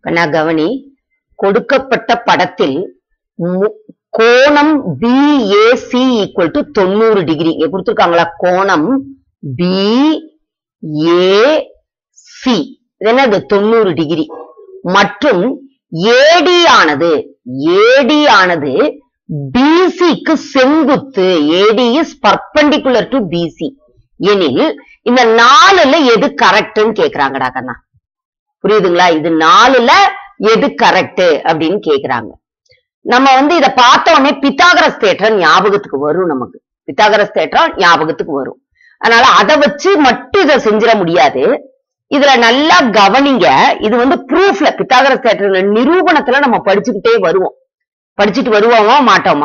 கண்ணா கவனி கொடுக்கப்பட்ட படத்தில் மு- கோணம் பிஏசி ஈக்குவல் டு தொண்ணூறு டிகிரி இங்க கொடுத்துருக்காங்களா கோணம் பி ஏ சி இது என்னது தொண்ணூறு டிகிரி மற்றும் ஏடி ஆனது ஏடி ஆனது பிசிக்கு செங்குத்து AD is perpendicular to BC எனில் இந்த நாலுல எது கரெக்ட்னு கேக்குறாங்கடா கண்ணா புரியுதுங்களா இது நாலுல எது கரெக்ட் அப்படின்னு கேக்குறாங்க நம்ம வந்து இத பார்த்த உடனே பித்தாகரஸ் தேற்றம் ஞாபகத்துக்கு வரும் நமக்கு பித்தாகரஸ் தேற்றம் ஞாபகத்துக்கு வரும் அதனால அதை வச்சு மட்டும் இதை செஞ்சிட முடியாது இதுல நல்லா கவனிங்க இது வந்து ப்ரூஃப்ல பித்தாகரஸ் தேற்ற நிரூபணத்துல நம்ம படிச்சுக்கிட்டே வருவோம் படிச்சுட்டு வருவோமா மாட்டோமா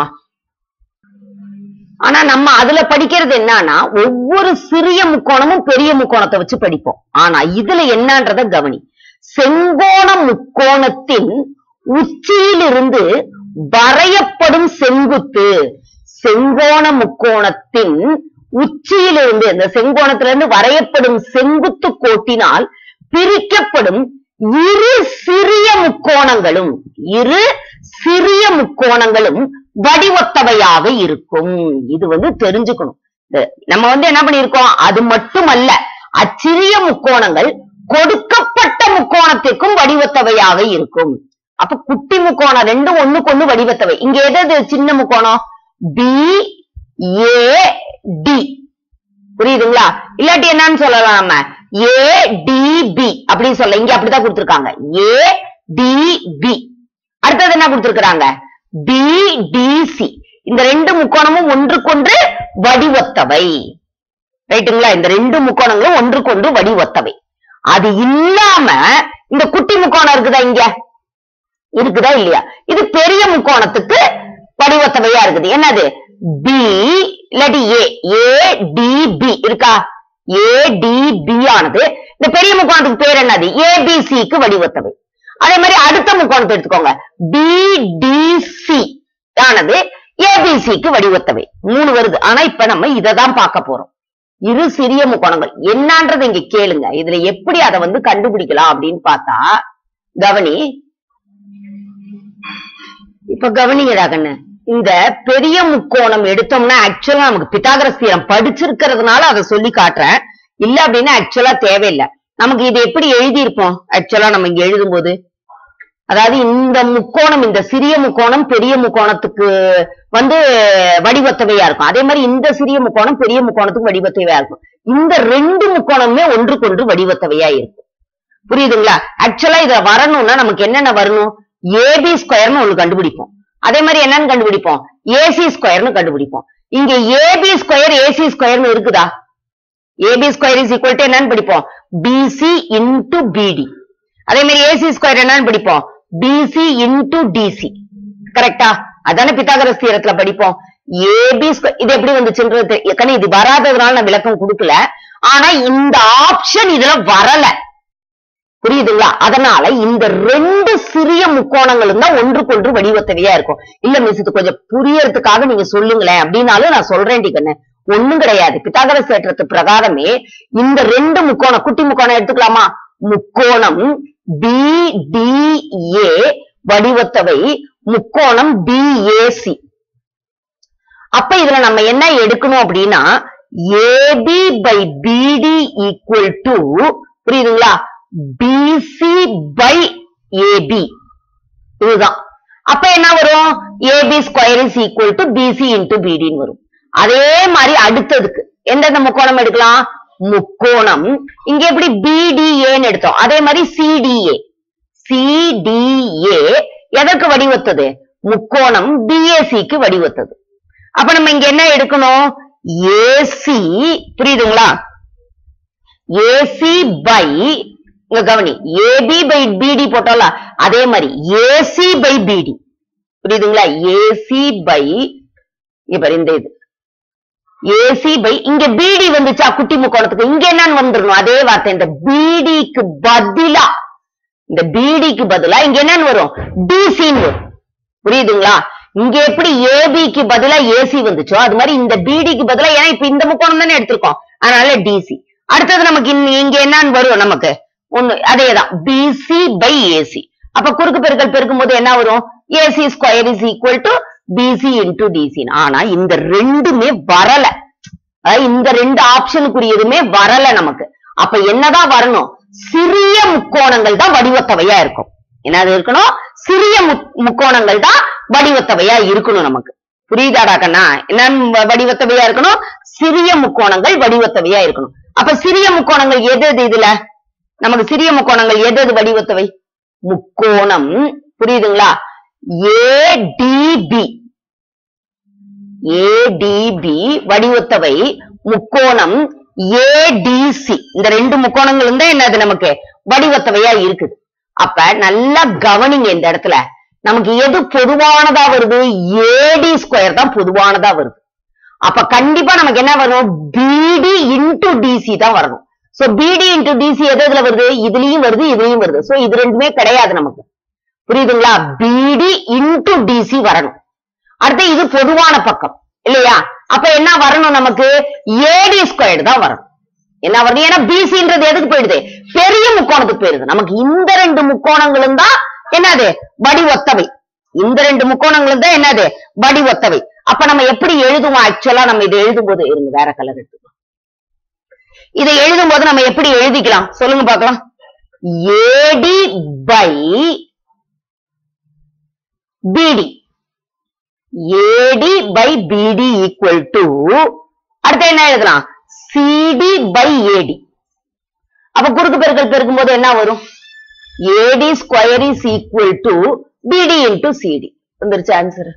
ஆனா நம்ம அதுல படிக்கிறது என்னன்னா ஒவ்வொரு சிறிய முக்கோணமும் பெரிய முக்கோணத்தை வச்சு படிப்போம் ஆனா இதுல என்னன்றத கவனி செங்கோண முக்கோணத்தின் உச்சியிலிருந்து வரையப்படும் செங்குத்து செங்கோண முக்கோணத்தின் உச்சியிலிருந்து இந்த செங்கோணத்திலிருந்து வரையப்படும் செங்குத்து கோட்டினால் பிரிக்கப்படும் இரு சிறிய முக்கோணங்களும் இரு சிறிய முக்கோணங்களும் வடிவத்தவையாக இருக்கும் இது வந்து தெரிஞ்சுக்கணும் இந்த- நம்ம வந்து என்ன பண்ணிருக்கோம் அது மட்டுமல்ல அச்சிறிய முக்கோணங்கள் கொடுக்கப்பட்ட முக்கோணத்திற்கும் வடிவத்தவையாக இருக்கும் அப்ப குட்டி முக்கோணம் ரெண்டும் ஒண்ணுக்கு ஒண்ணு வடிவத்தவை இங்க எது எது சின்ன முக்கோணம் பி ஏ டி புரியுதுங்களா இல்லாட்டி என்னன்னு சொல்லலாம் நம்ம ஏ டி பி அப்படின்னு சொல்ல இங்க அப்படிதான் கொடுத்திருக்காங்க ஏ டி பி அடுத்தது என்ன கொடுத்திருக்காங்க பி டி சி இந்த ரெண்டு முக்கோணமும் ஒன்றுக்கொன்று வடிவத்தவை ரைட்டுங்களா இந்த ரெண்டு முக்கோணங்களும் ஒன்றுக்கொன்று வடிவத்தவை அது இல்லாம இந்த குட்டி முக்கோணம் இருக்குதா இங்க இருக்குதா இல்லையா இது பெரிய முக்கோணத்துக்கு வடிவத்தவையா இருக்குது என்னது பி இல்லாட்டி ஏ ஏ டி பி இருக்கா ஏ டி பி ஆனது இந்த பெரிய முக்கோணத்துக்கு பேர் என்னது ஏபிசிக்கு வடிவத்தவை அதே மாதிரி அடுத்த முக்கோணத்தை எடுத்துக்கோங்க பிடிசி ஆனது ஏபிசிக்கு வடிவத்தவை மூணு வருது ஆனா இப்ப நம்ம இதை தான் பார்க்க போறோம் இரு சிறிய முக்கோணங்கள் என்னன்றது இங்க கேளுங்க இதுல எப்படி அதை வந்து கண்டுபிடிக்கலாம் அப்படின்னு பார்த்தா கவனி இப்ப கவனிங்கடா கண்ணு இந்த பெரிய முக்கோணம் எடுத்தோம்னா ஆக்சுவலா நமக்கு பித்தாகரஸ் தீரம் படிச்சிருக்கிறதுனால அதை சொல்லி காட்டுறேன் இல்ல அப்படின்னா ஆக்சுவலா தேவையில்லை நமக்கு இது எப்படி எழுதியிருப்போம் ஆக்சுவலா நம்ம இங்க எழுதும்போது அதாவது இந்த முக்கோணம் இந்த சிறிய முக்கோணம் பெரிய முக்கோணத்துக்கு வந்து வடிவத்தவையா இருக்கும் அதே மாதிரி இந்த சிறிய முக்கோணம் பெரிய முக்கோணத்துக்கு வடிவத்தவையா இருக்கும் இந்த ரெண்டு முக்கோணமுமே ஒன்றுக்கொன்று வடிவத்தவையா இருக்கும் புரியுதுங்களா ஆக்சுவலா இத வரணும்னா நமக்கு என்னென்ன வரணும் ஏபி ஸ்கொயர்னு ஒண்ணு கண்டுபிடிப்போம் அதே மாதிரி என்னன்னு கண்டுபிடிப்போம் ஏசி ஸ்கொயர்னு கண்டுபிடிப்போம் இங்க ஏபி ஸ்கொயர் ஏசி ஸ்கொயர்னு இருக்குதா AB square is equal to என்னன்னு படிப்போம் பிசி இன்டு பிடி அதே மாதிரி ஏசி ஸ்கொயர் என்னன்னு படிப்போம் பிசி இன்டு டிசி கரெக்டா அதானே பித்தாகரஸ் தீரத்துல படிப்போம் ஏபி ஸ்கொயர் இது எப்படி வந்துச்சுன்றது தெரி- ஏற்கனவே இது வராததுனால நான் விளக்கம் கொடுக்கல ஆனா இந்த ஆப்ஷன் இதுல வரல புரியுதுங்களா அதனால இந்த ரெண்டு சிறிய முக்கோணங்களும் தான் ஒன்றுக்கொன்று வடிவத்தவையா இருக்கும் இல்ல மிஸ் இது கொஞ்சம் புரியறதுக்காக நீங்க சொல்லுங்களேன் அப்படின்னாலும் நான் சொல்றேன் கண்ணு ஒண்ணும் கிடையாது பித்தாகரஸ் தேற்றத்து பிரகாரமே இந்த ரெண்டு முக்கோணம் குட்டி முக்கோணம் எடுத்துக்கலாமா முக்கோணம் பிடிஏ வடிவத்தவை முக்கோணம் பிஏசி அப்ப இதுல நம்ம என்ன எடுக்கணும் அப்படின்னா AB by BD equal to புரியுதுங்களா பிசி பை ஏபி இதுதான் அப்ப என்ன வரும் AB square is equal to BC into பிடின்னு வரும் அதே மாதிரி அடுத்ததுக்கு எந்தெந்த முக்கோணம் எடுக்கலாம் முக்கோணம் இங்க எப்படி பிடிஏன்னு எடுத்தோம் அதே மாதிரி சிடிஏ சிடிஏ எதற்கு வடிவத்தது முக்கோணம் பிஏசிக்கு வடிவத்தது அப்ப நம்ம இங்க என்ன எடுக்கணும் ஏசி புரியுதுங்களா ஏசி பை இங்க கவனி ஏபி பை பிடி போட்டோம்ல அதே மாதிரி ஏசி பை பிடி புரியுதுங்களா ஏசி பை இங்க பாரு இந்த இது ஏசி பை இங்க பிடி வந்துச்சா குட்டி முக்கோணத்துக்கு இங்க என்னன்னு வந்துடணும் அதே வார்த்தை இந்த பிடிக்கு பதிலா இந்த பிடிக்கு பதிலா இங்க என்னன்னு வரும் டிசின்னு வரும் புரியுதுங்களா இங்க எப்படி ஏபிக்கு பதிலா ஏசி வந்துச்சோ அது மாதிரி இந்த பிடிக்கு பதிலா ஏன்னா இப்ப இந்த முக்கோணம் தானே எடுத்திருக்கோம் அதனால டிசி அடுத்தது நமக்கு இங்க- இங்க என்னன்னு வரும் நமக்கு ஒண்ணு அதேதான் பிசி பை ஏசி அப்ப குறுக்கு பெருக்கல் பெருக்கும் போது என்ன வரும் AC square is equal to BC into DC ஆனா இந்த ரெண்டுமே வரல அதாவது இந்த ரெண்டு ஆப்ஷனுக்குரியதுமே வரல நமக்கு அப்ப என்னதான் வரணும் சிறிய முக்கோணங்கள் தான் வடிவத்தவையா இருக்கும் என்னது இருக்கணும் சிறிய முக்- முக்கோணங்கள் தான் வடிவத்தவையா இருக்கணும் நமக்கு புரியுதாடா கண்ணா என்ன வ- வடிவத்தவையா இருக்கணும் சிறிய முக்கோணங்கள் வடிவத்தவையா இருக்கணும் அப்ப சிறிய முக்கோணங்கள் எது எது இதுல நமக்கு சிறிய முக்கோணங்கள் எது எது வடிவத்தவை முக்கோணம் புரியுதுங்களா ஏடிபி ஏடிபி வடிவத்தவை முக்கோணம் ஏடிசி இந்த ரெண்டு முக்கோணங்களும் தான் என்னது நமக்கு வடிவத்தவையா இருக்குது அப்ப நல்லா கவனிங்க இந்த இடத்துல நமக்கு எது பொதுவானதா வருது ஏடி ஸ்கொயர் தான் பொதுவானதா வருது அப்ப கண்டிப்பா நமக்கு என்ன வரும் பிடி இன்டு டிசி தான் வரணும் சோ பிடி இன்டு டிசி எது எதுல வருது இதுலயும் வருது இதுலயும் வருது சோ இது ரெண்டுமே கிடையாது நமக்கு புரியுதுங்களா பிடி இன்டு டிசி வரணும் அடுத்து இது பொதுவான பக்கம் இல்லையா அப்ப என்ன வரணும் நமக்கு ஏடி ஸ்கொயர்டு தான் வரணும் என்ன வரணும் ஏன்னா பிசின்றது எதுக்கு போயிடுது பெரிய முக்கோணத்துக்கு போயிடுது நமக்கு இந்த ரெண்டு முக்கோணங்களும் தான் என்னது வடிவொத்தவை இந்த ரெண்டு முக்கோணங்களும் தான் என்னது வடிவொத்தவை அப்ப நம்ம எப்படி எழுதுவோம் ஆக்சுவலா நம்ம இதை எழுதும் போது இருங்க வேற கலர் எடுத்துக்கலாம் இதை எழுதும் போது நம்ம எப்படி எழுதிக்கலாம் சொல்லுங்க பார்க்கலாம் AD by BD AD by BD equal to அடுத்து என்ன எழுதலாம் சிடி பை ஏடி அப்ப குறுக்கு பெருக்கல் பெருக்கும் போது என்ன வரும் AD square is equal to BD into CD வந்துருச்சு ஆன்சர்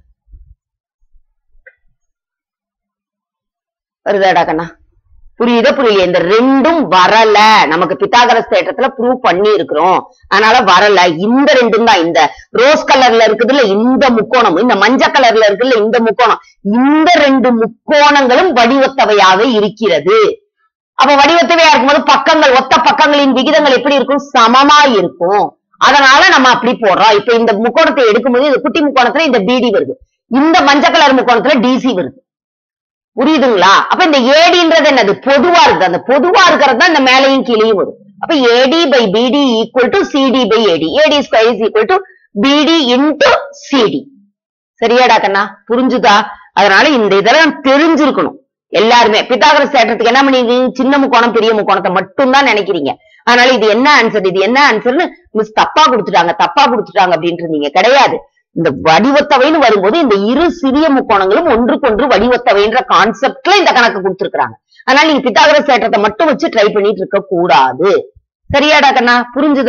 வருதாடா கண்ணா புரியுதா புரியல இந்த ரெண்டும் வரல நமக்கு பித்தாகரஸ் தேட்டத்துல ப்ரூவ் பண்ணி இருக்கிறோம் அதனால வரல இந்த ரெண்டும் தான் இந்த ரோஸ் கலர்ல இருக்குதுல்ல இந்த முக்கோணம் இந்த மஞ்சள் கலர்ல இருக்குல்ல இந்த முக்கோணம் இந்த ரெண்டு முக்கோணங்களும் வடிவத்தவையாக இருக்கிறது அப்ப வடிவத்தவையா இருக்கும்போது பக்கங்கள் ஒத்த பக்கங்களின் விகிதங்கள் எப்படி இருக்கும் சமமா இருக்கும் அதனால நம்ம அப்படி போடுறோம் இப்ப இந்த முக்கோணத்தை எடுக்கும்போது இந்த குட்டி முக்கோணத்துல இந்த பிடி வருது இந்த மஞ்சள் கலர் முக்கோணத்துல டிசி வருது புரியுதுங்களா அப்ப இந்த ஏடின்றது என்னது பொதுவா இருக்குது அந்த பொதுவா இருக்கிறது தான் இந்த மேலையும் கீழையும் வரும் அப்ப AD by BD equal to CD by AD AD square is equal to BD into CD சரியாடா கண்ணா புரிஞ்சுதா அதனால இந்த இதெல்லாம் தெரிஞ்சிருக்கணும் எல்லாருமே பித்தாகரஸ் தேட்டத்துக்கு என்ன பண்ணி சின்ன முக்கோணம் பெரிய முக்கோணத்தை மட்டும் தான் நினைக்கிறீங்க அதனால இது என்ன ஆன்சர் இது என்ன ஆன்சர்னு மிஸ் தப்பா கொடுத்துட்டாங்க தப்பா கொடுத்துட்டாங்க அப்படின்ட்டு இருந்தீங்க கிடையாது இந்த வடிவத்தவைன்னு வரும்போது இந்த இரு சிறிய முக்கோணங்களும் ஒன்றுக்கொன்று வடிவத்தவைன்ற கான்செப்ட்ல இந்த கணக்கு கொடுத்திருக்காங்க அதனால நீங்க பித்தாகரஸ் தேட்டத்தை மட்டும் வச்சு ட்ரை பண்ணிட்டு இருக்க கூடாது சரியாடா கண்ணா புரிஞ்சுதா